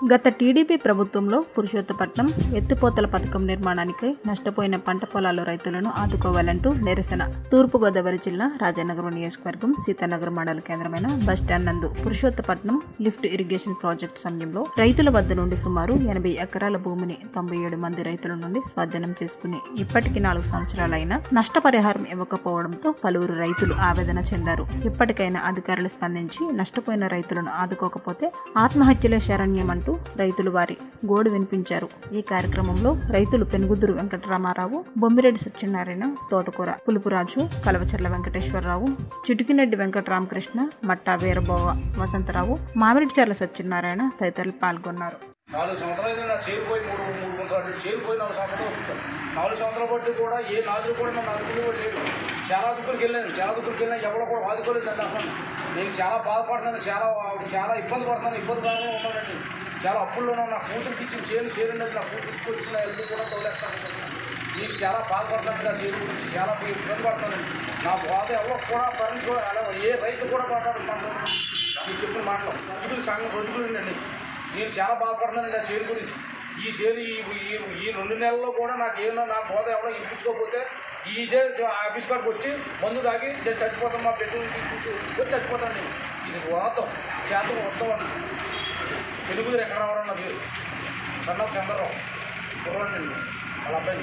గత టీడీపీ ప్రభుత్వంలో పురుషోత్తపట్నం ఎత్తిపోతల పథకం నిర్మాణానికి నష్టపోయిన పంట పొలాల రైతులను ఆదుకోవాలంటూ నిరసన తూర్పుగోదావరి జిల్లా రాజానగరం నియోజకవర్గం సీతానగర్ మండల కేంద్రమైన బస్టాండ్ నందు పురుషోత్తపట్నం లిఫ్ట్ ఇరిగేషన్ ప్రాజెక్టు సమయంలో రైతుల వద్ద నుండి సుమారు ఎనభై ఎకరాల భూమిని తొంభై ఏడు మంది రైతుల నుండి స్వాధీనం చేసుకుని ఇప్పటికి నాలుగు సంవత్సరాలైనా నష్టపరిహారం ఇవ్వకపోవడంతో పలువురు రైతులు ఆవేదన చెందారు ఇప్పటికైనా అధికారులు స్పందించి నష్టపోయిన రైతులను ఆదుకోకపోతే ఆత్మహత్యలే శరణ్యమంటూ రైతులు వారి గోడు వినిపించారు ఈ కార్యక్రమంలో రైతులు పెనుగుదురు వెంకటరామారావు బొమ్మిరెడ్డి సత్యనారాయణ తోటకూర పులుపురాజు కలవచర్ల వెంకటేశ్వరరావు చిటికినెడ్డి వెంకటరామకృష్ణ మట్టా వీరబోవ వసంతరావు మామిడిచర్ల సత్యనారాయణ తదితరులు పాల్గొన్నారు నాలుగు సంవత్సరాలు అయితే నా చేరిపోయి మూడు మూడు సంవత్సరాలు చేరిపోయి నాలుగు సంవత్సరాలు అవుతుంది నాలుగు సంవత్సరాల బట్టి కూడా ఏ నాదులు కూడా నన్ను ఆదుకుని కూడా లేదు చాలా దగ్గరికి వెళ్ళాను చాలా దగ్గరికి వెళ్ళినా ఎవరు కూడా ఆదుకోలేదు అండి అసలు నేను చాలా బాధపడుతున్నాను చాలా చాలా ఇబ్బంది పడుతున్నాను ఇబ్బంది బాగానే ఉన్నానండి చాలా అప్పుల్లోనే నా కూతురికి ఇచ్చిన చేను చేరున్నది నా కూతురికి వచ్చిన ఇల్లు కూడా తోలేస్తాను నేను చాలా బాధపడుతున్నాను నా చేరు గురించి చాలా ఇబ్బంది పడుతున్నాను నా బాధ ఎవరు కూడా పని కూడా అలా ఏ రైతు కూడా మాట్లాడుతున్నాను నేను చెప్పిన మాటలు రోజులు సంఘం రోజులు అండి నేను చాలా బాధపడుతున్నానండి ఆ చేరు గురించి ఈ చేరు ఈ ఈ- ఈ రెండు నెలల్లో కూడా నాకు ఏమన్నా నా బోధ ఎవరో ఇప్పించుకోకపోతే ఇదే జ- ఆఫీస్ కాడికి వచ్చి మందు తాగి నేను చచ్చిపోతాను మా బిడ్డలు తీసుకుంటూ చచ్చిపోతాను నేను ఇది వాతం శాతం మొత్తం అండి తెలుగు ఎక్కడ రావాలన్న పేరు సన్నపు చంద్రరావు కుర్రండి వాళ్ళ అబ్బాయి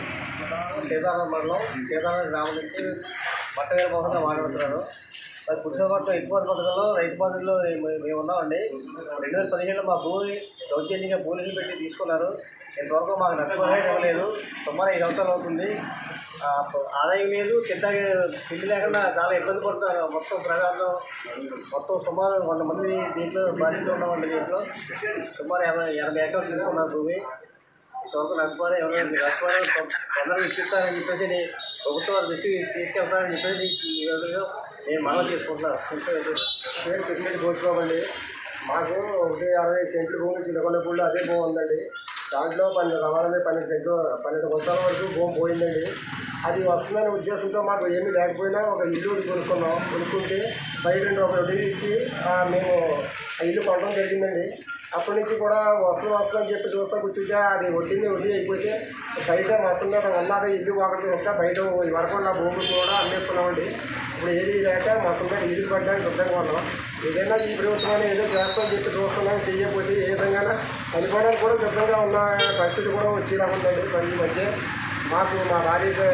కేదారం మండలం కేదారం గ్రామం నుంచి బట్టవేల మోహన్ మాట్లాడుతున్నాను మరి పురుషోత్తం ఎక్కువ పథకంలో రైతు బాధల్లో మేము ఉన్నామండి రెండు వేల పదిహేడులో మా భూమి దౌర్జన్యంగా భూమిని పెట్టి తీసుకున్నారు ఇంతవరకు మాకు నష్టపరిహారం ఇవ్వలేదు సుమారు ఐదు సంవత్సరాలు అవుతుంది ఆ, ఆదాయం లేదు తింటాగే తిండి లేకుండా చాలా ఇబ్బంది పడుతున్నారు మొత్తం ప్రజల్లో మొత్తం సుమారు వంద మంది దీంట్లో బాధితులు ఉన్నామండి దీంట్లో సుమారు ఎనభై ఎనభై ఎకరాలు తీసుకున్నారు భూమి ఇంతవరకు నష్టపోతే ఎవరైనా నష్టపోతే తొందరగా ఇప్పిస్తారని చెప్పేసి నేను ప్రభుత్వం వారి దృష్టికి తీసుకెళ్తారని చెప్పేసి ఈ విధంగా నేను మనవి చేసుకుంటున్నాను పేరు సెక్యూరిటీ పోసుకోమండి మాకు ఒకటి అరవై సెంట్లు భూమి చిన్నకొండపూడిలో అదే భూమి ఉందండి దాంట్లో పన్నెండు రవాణా పన్నెండు సెంట్లు పన్నెండు సంవత్సరాల వరకు భూమి పోయిందండి అది వస్తుందనే ఉద్దేశంతో మాకు ఏమీ లేకపోయినా ఒక ఇల్లు ఒకటి కొనుక్కున్నాం కొనుక్కుంటే బయట నుండి ఒక వడ్డీ ఇచ్చి ఆ, మేము ఆ ఇల్లు కొనడం జరిగిందండి అప్పటి నుంచి కూడా వస్తుంది వస్తుంది అని చెప్పి చూస్తా కూర్చుంటే అది వడ్డీని వడ్డీ అయిపోతే బయట వస్తుందా ఉన్నది ఇల్లు ఒకటి ఒక బయట వరకు ఉన్న భూములు కూడా అమ్మేసుకున్నామండి ఇప్పుడు ఏది లేక మొత్తం మీద ఇల్లు పడ్డానికి సిద్ధంగా ఉన్నాం ఏదైనా ఈ ప్రభుత్వాన్ని ఏదో చేస్తామని చెప్పి చూస్తున్నాం చేయకపోతే ఏ విధంగా చనిపోవడానికి కూడా సిద్ధంగా ఉన్న పరిస్థితి కూడా వచ్చేలా ఉందండి మరి ఈ మధ్య మాకు మా భార్య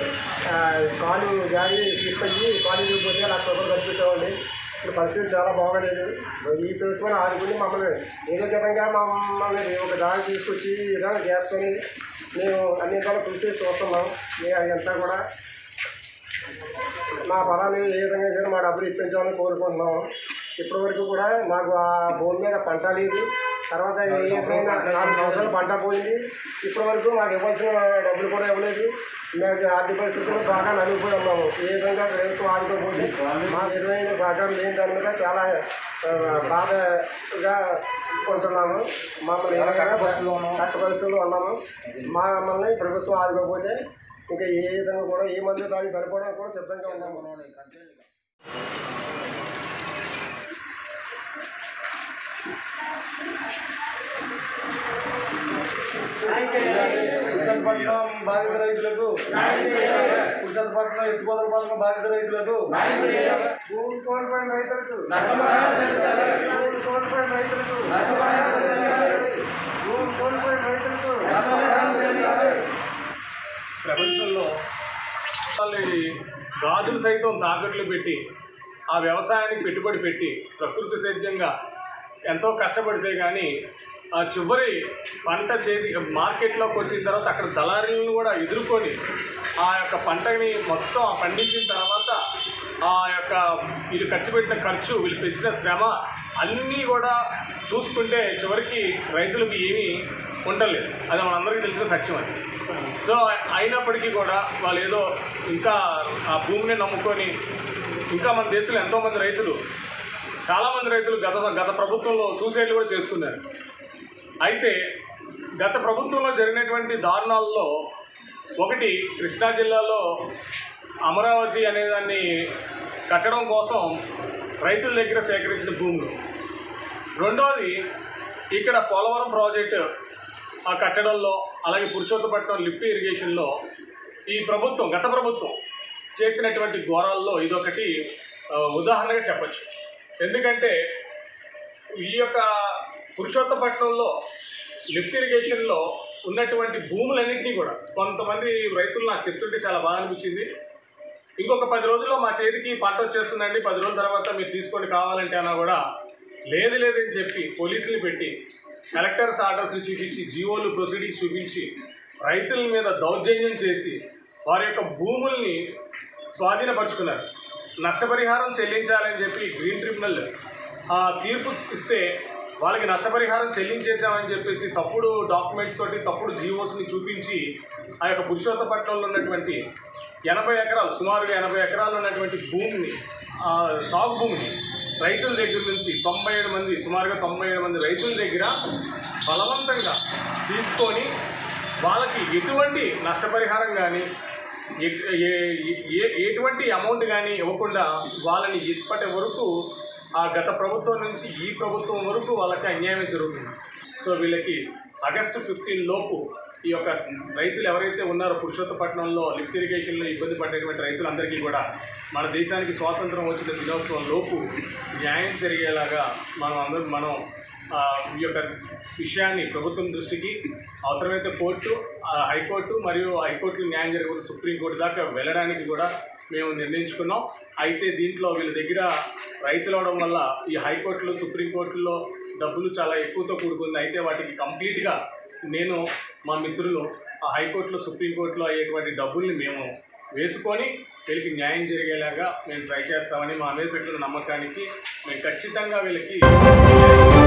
ఆ, కాలు జారి స్లిప్ అయ్యి కాలేజీకి పోతే లక్ష రూపాయలు ఖర్చు పెట్టామండి ఇప్పుడు పరిస్థితి చాలా బాగలేదు ఈ ప్రభుత్వం ఆదుకుని మమ్మల్ని ఏదో విధంగా మమ్మల్ని ఒక దారి తీసుకొచ్చి ఈ విధంగా చేసుకొని మేము అన్ని విధాలు కృషి చేసి చూస్తున్నాం మేము అదంతా కూడా మా ఫలాన్ని ఏ విధంగా సరే మా డబ్బులు ఇప్పించాలని కోరుకుంటున్నాం ఇప్పటి వరకు కూడా మాకు ఆ భూమి మీద పంట లేదు తర్వాత ఏ విధమైన నాలుగు సంవత్సరాలు పంట పోయింది ఇప్పటి వరకు మాకు ఇవ్వాల్సిన డబ్బులు కూడా ఇవ్వలేదు మేము ఆర్థిక పరిస్థితులు బాగా నలిగిపోయి ఉన్నాము ఏ విధంగా ప్రభుత్వం ఆదుకోకపోతే మాకు ఎదురైన సహకారం లేని దాని మీద చాలా ఆ, బాధగా ఉంటున్నాము మమ్మల్ని ఏ విధంగా కష్ట పరిస్థితుల్లో ఉన్నాము మా మమ్మల్ని ప్రభుత్వం ఆదుకోకపోతే ఇంకా ఏ విధంగా కూడా ఏ మందు దానికి సరిపోవడానికి కూడా సిద్ధంగా ఉన్నాము విశాఖపట్నం బాధిత రైతులకు విశాఖపట్నం ఎత్తుకోదల పథకం బాధిత రైతులకు భూమి కోల్పోయిన రైతులకు భూమి కోల్పోయిన రైతులకు భూమి కోల్పోయిన రైతులకు ప్రపంచంలో వాళ్ళకి గాజులు సైతం తాకట్లు పెట్టి ఆ వ్యవసాయానికి పెట్టుబడి పెట్టి ప్రకృతి సేద్యంగా ఎంతో కష్టపడితే కానీ ఆ చివరి పంట చేతి మార్కెట్లోకి వచ్చిన తర్వాత అక్కడ దళారీలను కూడా ఎదుర్కొని ఆ యొక్క పంటని మొత్తం ఆ పండించిన తర్వాత ఆ యొక్క వీళ్ళు ఖర్చు పెట్టిన ఖర్చు వీళ్ళు పెంచిన శ్రమ అన్నీ కూడా చూసుకుంటే చివరికి రైతులకు ఏమీ ఉండలేదు అది మనందరికీ తెలిసిన సత్యం అది సో అయినప్పటికీ కూడా వాళ్ళు ఏదో ఇంకా ఆ భూమిని నమ్ముకొని ఇంకా మన దేశంలో ఎంతోమంది రైతులు చాలామంది రైతులు గత గత ప్రభుత్వంలో సూసైడ్లు కూడా చేసుకున్నారు అయితే గత ప్రభుత్వంలో జరిగినటువంటి దారుణాల్లో ఒకటి కృష్ణా జిల్లాలో అమరావతి అనేదాన్ని కట్టడం కోసం రైతుల దగ్గర సేకరించిన భూములు రెండవది ఇక్కడ పోలవరం ప్రాజెక్టు ఆ కట్టడంలో అలాగే పురుషోత్తపట్నం లిఫ్ట్ ఇరిగేషన్లో ఈ ప్రభుత్వం గత ప్రభుత్వం చేసినటువంటి ఘోరాల్లో ఇదొకటి ఆ, ఉదాహరణగా చెప్పచ్చు ఎందుకంటే ఈ యొక్క పురుషోత్తపట్నంలో లిఫ్ట్ ఇరిగేషన్లో ఉన్నటువంటి భూములన్నింటినీ కూడా కొంతమంది రైతులు నాకు చెప్తుంటే చాలా బాగా అనిపించింది ఇంకొక పది రోజుల్లో మా చేతికి పంట వచ్చేస్తుందండి పది రోజుల తర్వాత మీరు తీసుకొని కావాలంటే అన్నా కూడా లేదు లేదని చెప్పి పోలీసులు పెట్టి కలెక్టర్స్ ఆర్డర్స్ని చూపించి జీవోలు ప్రొసీడింగ్స్ చూపించి రైతుల మీద దౌర్జన్యం చేసి వారి యొక్క భూముల్ని స్వాధీనపరుచుకున్నారు నష్టపరిహారం చెల్లించాలని చెప్పి గ్రీన్ ట్రిబ్యునల్ ఆ తీర్పు ఇస్తే వాళ్ళకి నష్టపరిహారం చెల్లించేసామని చెప్పేసి తప్పుడు డాక్యుమెంట్స్ తోటి తప్పుడు జీవోస్ని చూపించి ఆ యొక్క పురుషోత్తపట్నంలో ఉన్నటువంటి ఎనభై ఎకరాలు సుమారుగా ఎనభై ఎకరాలు ఉన్నటువంటి భూమిని ఆ, సాగు భూమిని రైతుల దగ్గర నుంచి తొంభై ఏడు మంది సుమారుగా తొంభై ఏడు మంది రైతుల దగ్గర బలవంతంగా తీసుకొని వాళ్ళకి ఎటువంటి నష్టపరిహారం కానీ ఎ- ఏ- ఏ- ఎటువంటి అమౌంట్ కానీ ఇవ్వకుండా వాళ్ళని ఇప్పటి వరకు ఆ గత ప్రభుత్వం నుంచి ఈ ప్రభుత్వం వరకు వాళ్ళకి అన్యాయం జరుగుతుంది సో వీళ్ళకి ఆగస్టు ఫిఫ్టీన్ లోపు ఈ యొక్క రైతులు ఎవరైతే ఉన్నారో పురుషోత్తపట్నంలో లిఫ్ట్ ఇరిగేషన్లో ఇబ్బంది పడేటువంటి రైతులందరికీ కూడా మన దేశానికి స్వాతంత్రం వచ్చిన దినోత్సవం లోపు న్యాయం జరిగేలాగా మనం అందరం మనం ఆ, ఈ యొక్క విషయాన్ని ప్రభుత్వం దృష్టికి అవసరమైతే కోర్టు ఆ, హైకోర్టు మరియు హైకోర్టు న్యాయం జరగకుండా సుప్రీంకోర్టు దాకా వెళ్ళడానికి కూడా మేము నిర్ణయించుకున్నాం అయితే దీంట్లో వీళ్ళ దగ్గర రైతులు అవడం వల్ల ఈ హైకోర్టులు సుప్రీంకోర్టులో డబ్బులు చాలా ఎక్కువతో కూడుకుంది అయితే వాటికి కంప్లీట్గా నేను మా మిత్రులు ఆ హైకోర్టులో సుప్రీంకోర్టులో అయ్యేటువంటి డబ్బుల్ని మేము వేసుకొని వీళ్ళకి న్యాయం జరిగేలాగా మేము ట్రై చేస్తామని మా మీద పెట్టిన నమ్మకానికి మేము ఖచ్చితంగా వీళ్ళకి